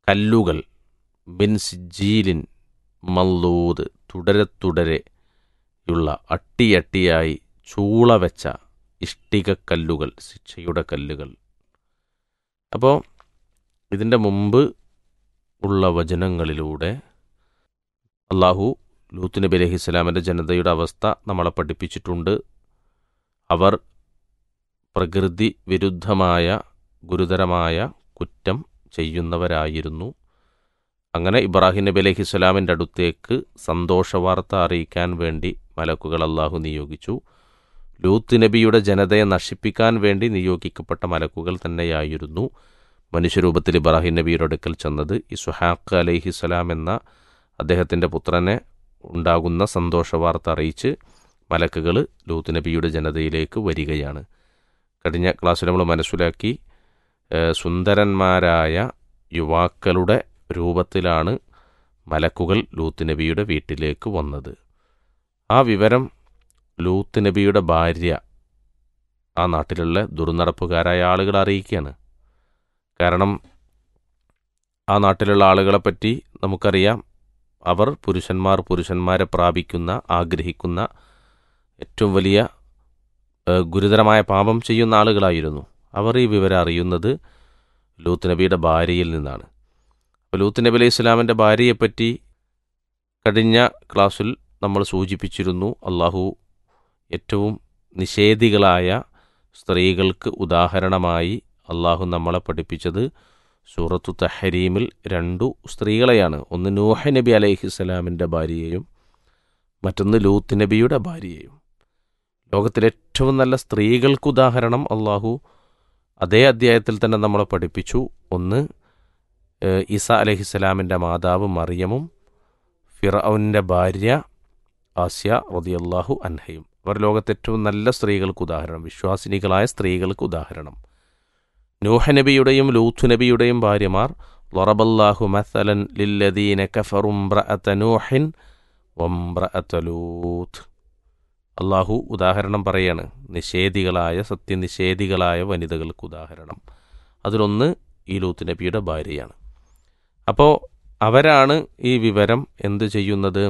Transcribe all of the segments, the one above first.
കല്ലുകൾ ബിൻ സിജീലിൻ മല്ലൂദ് തുടരെ തുടരെയുള്ള അട്ടിയട്ടിയായി ചൂള വെച്ച ഇഷ്ടിക കല്ലുകൾ ശിക്ഷയുടെ കല്ലുകൾ അപ്പോൾ ഇതിൻ്റെ മുമ്പ് ഉള്ള വചനങ്ങളിലൂടെ അള്ളാഹു ലൂത്ത് നബി അലൈഹി സ്വലാമിൻ്റെ ജനതയുടെ അവസ്ഥ നമ്മളെ പഠിപ്പിച്ചിട്ടുണ്ട് അവർ പ്രകൃതി വിരുദ്ധമായ ഗുരുതരമായ കുറ്റം ചെയ്യുന്നവരായിരുന്നു അങ്ങനെ ഇബ്രാഹിം നബി അലൈഹി സ്വലാമിൻ്റെ അടുത്തേക്ക് സന്തോഷവാർത്ത അറിയിക്കാൻ വേണ്ടി മലക്കുകൾ അള്ളാഹു നിയോഗിച്ചു ലൂത്ത് നബിയുടെ ജനതയെ നശിപ്പിക്കാൻ വേണ്ടി നിയോഗിക്കപ്പെട്ട മലക്കുകൾ തന്നെയായിരുന്നു മനുഷ്യരൂപത്തിൽ ഇബ്രാഹിം നബിയുടെ അടുക്കൽ ചെന്നത് ഇസുഹാഖ് അലൈഹി സ്വലാം എന്ന അദ്ദേഹത്തിൻ്റെ പുത്രനെ ഉണ്ടാകുന്ന സന്തോഷവാർത്ത അറിയിച്ച് മലക്കുകൾ ലൂത്ത് നബിയുടെ ജനതയിലേക്ക് വരികയാണ് കഴിഞ്ഞ ക്ലാസ്സിൽ നമ്മൾ മനസ്സിലാക്കി ഏഹ്, സുന്ദരന്മാരായ യുവാക്കളുടെ രൂപത്തിലാണ് മലക്കുകൾ ലൂത്ത് നബിയുടെ വീട്ടിലേക്ക് വന്നത് ആ വിവരം ലൂത്ത് നബിയുടെ ഭാര്യ ആ നാട്ടിലുള്ള ദുർനടപ്പുകാരായ ആളുകൾ അറിയിക്കുകയാണ് കാരണം ആ നാട്ടിലുള്ള ആളുകളെപ്പറ്റി നമുക്കറിയാം അവർ പുരുഷന്മാർ പുരുഷന്മാരെ പ്രാപിക്കുന്ന ആഗ്രഹിക്കുന്ന ഏറ്റവും വലിയ ഏഹ്, ഗുരുതരമായ പാപം ചെയ്യുന്ന ആളുകളായിരുന്നു അവർ ഈ വിവരം അറിയുന്നത് ലൂത്ത് നബിയുടെ ഭാര്യയിൽ നിന്നാണ് അപ്പോൾ ലൂത്ത് നബി അലൈഹി ഇസ്ലാമിൻ്റെ ഭാര്യയെപ്പറ്റി കഴിഞ്ഞ ക്ലാസ്സിൽ നമ്മൾ സൂചിപ്പിച്ചിരുന്നു അള്ളാഹു ഏറ്റവും നിഷേധികളായ സ്ത്രീകൾക്ക് ഉദാഹരണമായി അള്ളാഹു നമ്മളെ പഠിപ്പിച്ചത് സൂറത്തു തഹരീമിൽ രണ്ടു സ്ത്രീകളെയാണ് ഒന്ന് നൂഹ നബി അലൈഹിസ്സലാമിൻ്റെ ഭാര്യയെയും മറ്റൊന്ന് ലൂത്ത് നബിയുടെ ഭാര്യയെയും ലോകത്തിലെ ഏറ്റവും നല്ല സ്ത്രീകൾക്ക് ഉദാഹരണം അള്ളാഹു അതേ അധ്യായത്തിൽ തന്നെ നമ്മളെ പഠിപ്പിച്ചു ഒന്ന് ഏഹ്, ഈസ അലഹിസ്സലാമിൻ്റെ മാതാവ് മറിയമും ഫിറൌൻ്റെ ഭാര്യ ആസ്യ റതിയല്ലാഹു അൻഹയും അവർ ലോകത്തെ ഏറ്റവും നല്ല സ്ത്രീകൾക്ക് ഉദാഹരണം വിശ്വാസിനികളായ സ്ത്രീകൾക്ക് ഉദാഹരണം നൂഹ നബിയുടെയും ലൂത്ത് നബിയുടെയും ഭാര്യമാർ ലറബല്ലാഹു മസലൻ ലില്ലദീന കഫറും നൂഹിൻ വംബ്രഅത ലൂത്ത് അള്ളാഹു ഉദാഹരണം പറയാണ് നിഷേധികളായ സത്യനിഷേധികളായ വനിതകൾക്ക് ഉദാഹരണം അതിലൊന്ന് ഈ ലൂത്ത് നബിയുടെ ഭാര്യയാണ് അപ്പോൾ അവരാണ് ഈ വിവരം എന്ത് ചെയ്യുന്നത്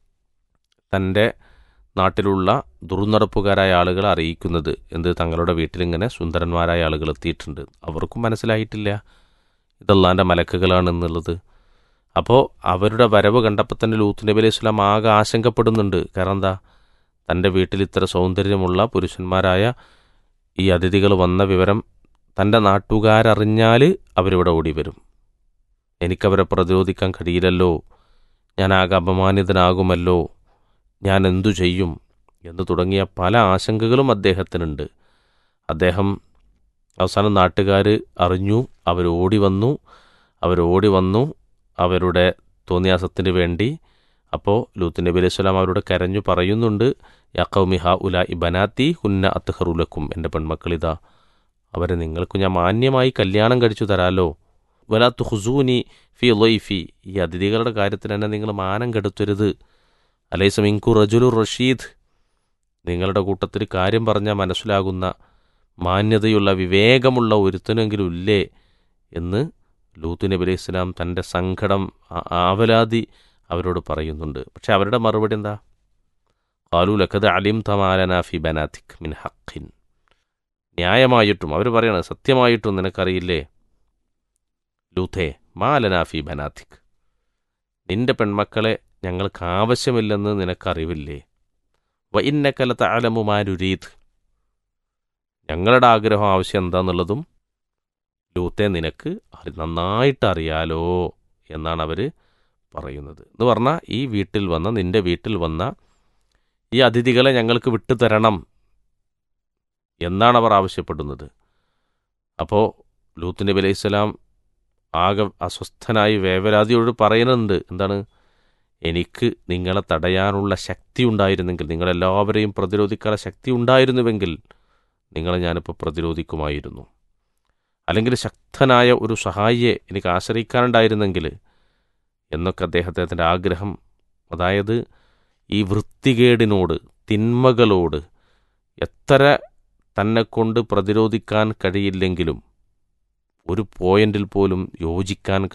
തൻ്റെ നാട്ടിലുള്ള ദുർനടപ്പുകാരായ ആളുകളെ അറിയിക്കുന്നത് എന്ത് തങ്ങളുടെ വീട്ടിലിങ്ങനെ സുന്ദരന്മാരായ ആളുകൾ എത്തിയിട്ടുണ്ട് അവർക്കും മനസ്സിലായിട്ടില്ല ഇതല്ലാൻ്റെ മലക്കുകളാണെന്നുള്ളത് അപ്പോൾ അവരുടെ വരവ് കണ്ടപ്പോൾ തന്നെ ലൂത്ത് നബി അലൈഹി സ്വലാം ആകെ ആശങ്കപ്പെടുന്നുണ്ട് കാരണം എന്താ തൻ്റെ വീട്ടിൽ ഇത്ര സൗന്ദര്യമുള്ള പുരുഷന്മാരായ ഈ അതിഥികൾ വന്ന വിവരം തൻ്റെ നാട്ടുകാരറിഞ്ഞാൽ അവരിവിടെ ഓടി വരും എനിക്കവരെ പ്രതിരോധിക്കാൻ കഴിയില്ലല്ലോ ഞാൻ ആകെ അപമാനിതനാകുമല്ലോ ഞാൻ എന്തു ചെയ്യും എന്ന് തുടങ്ങിയ പല ആശങ്കകളും അദ്ദേഹത്തിനുണ്ട് അദ്ദേഹം അവസാനം നാട്ടുകാർ അറിഞ്ഞു അവരോടി വന്നു അവരോടി വന്നു അവരുടെ തോന്നിയാസത്തിന് വേണ്ടി അപ്പോൾ ലൂത്ത് നബി അലൈഹി സ്വലാം അവരോട് കരഞ്ഞു പറയുന്നുണ്ട് യക്കൗമിഹ ഉല ഇബനാത്തി ഹുന്ന അത്ഹറുലക്കും എൻ്റെ പെൺമക്കളിതാ അവരെ നിങ്ങൾക്ക് ഞാൻ മാന്യമായി കല്യാണം കഴിച്ചു തരാലോ വലാത്തു ഹുസൂനി ഫി ലൊയ്ഫി ഈ അതിഥികളുടെ കാര്യത്തിൽ തന്നെ നിങ്ങൾ മാനം കെടുത്തരുത് അലൈസം ഇൻകു റജുലു റഷീദ് നിങ്ങളുടെ കൂട്ടത്തിൽ കാര്യം പറഞ്ഞാൽ മനസ്സിലാകുന്ന മാന്യതയുള്ള വിവേകമുള്ള ഒരുത്തനെങ്കിലും ഇല്ലേ എന്ന് ലൂത്ത് നബി അലൈഹി സ്വലാം തൻ്റെ സങ്കടം ആ- ആവലാതി അവരോട് പറയുന്നുണ്ട് പക്ഷെ അവരുടെ മറുപടി എന്താ കാലു ലക്കത് അലിം തമാലന ഫി ബനാത്തിക് മിൻ ഹഖിൻ ന്യായമായിട്ടും അവർ പറയണ സത്യമായിട്ടും നിനക്കറിയില്ലേ ലൂഥേ മാലന ഫി ബനാത്തിക് നിന്റെ പെൺമക്കളെ ഞങ്ങൾക്ക് ആവശ്യമില്ലെന്ന് നിനക്കറിവില്ലേ വ ഇന്നക്കല താലമുമാരുരീത് ഞങ്ങളുടെ ആഗ്രഹം ആവശ്യം എന്താന്നുള്ളതും ലൂത്തെ നിനക്ക് അറി- നന്നായിട്ട് അറിയാലോ എന്നാണ് അവർ പറയുന്നത് എന്ന് പറഞ്ഞാൽ ഈ വീട്ടിൽ വന്ന നിന്റെ വീട്ടിൽ വന്ന ഈ അതിഥികളെ ഞങ്ങൾക്ക് വിട്ടുതരണം എന്നാണ് അവർ ആവശ്യപ്പെടുന്നത് അപ്പോൾ ലൂത്ത് നബി അലൈഹി സ്വലാം ആകെ അസ്വസ്ഥനായി വേവലാതിയോട് പറയുന്നുണ്ട് എന്താണ് എനിക്ക് നിങ്ങളെ തടയാനുള്ള ശക്തി ഉണ്ടായിരുന്നെങ്കിൽ നിങ്ങളെല്ലാവരെയും പ്രതിരോധിക്കാനുള്ള ശക്തി ഉണ്ടായിരുന്നുവെങ്കിൽ നിങ്ങളെ ഞാനിപ്പോൾ പ്രതിരോധിക്കുമായിരുന്നു അല്ലെങ്കിൽ ശക്തനായ ഒരു സഹായിയെ എനിക്ക് ആശ്രയിക്കാനുണ്ടായിരുന്നെങ്കിൽ എന്നൊക്കെ അദ്ദേഹത്തിൻ്റെ ആഗ്രഹം അതായത് ഈ വൃത്തികേടിനോട് തിന്മകളോട് എത്ര തന്നെ കൊണ്ട് പ്രതിരോധിക്കാൻ കഴിയില്ലെങ്കിലും ഒരു പോയിന്റിൽ പോലും യോജിക്കാൻ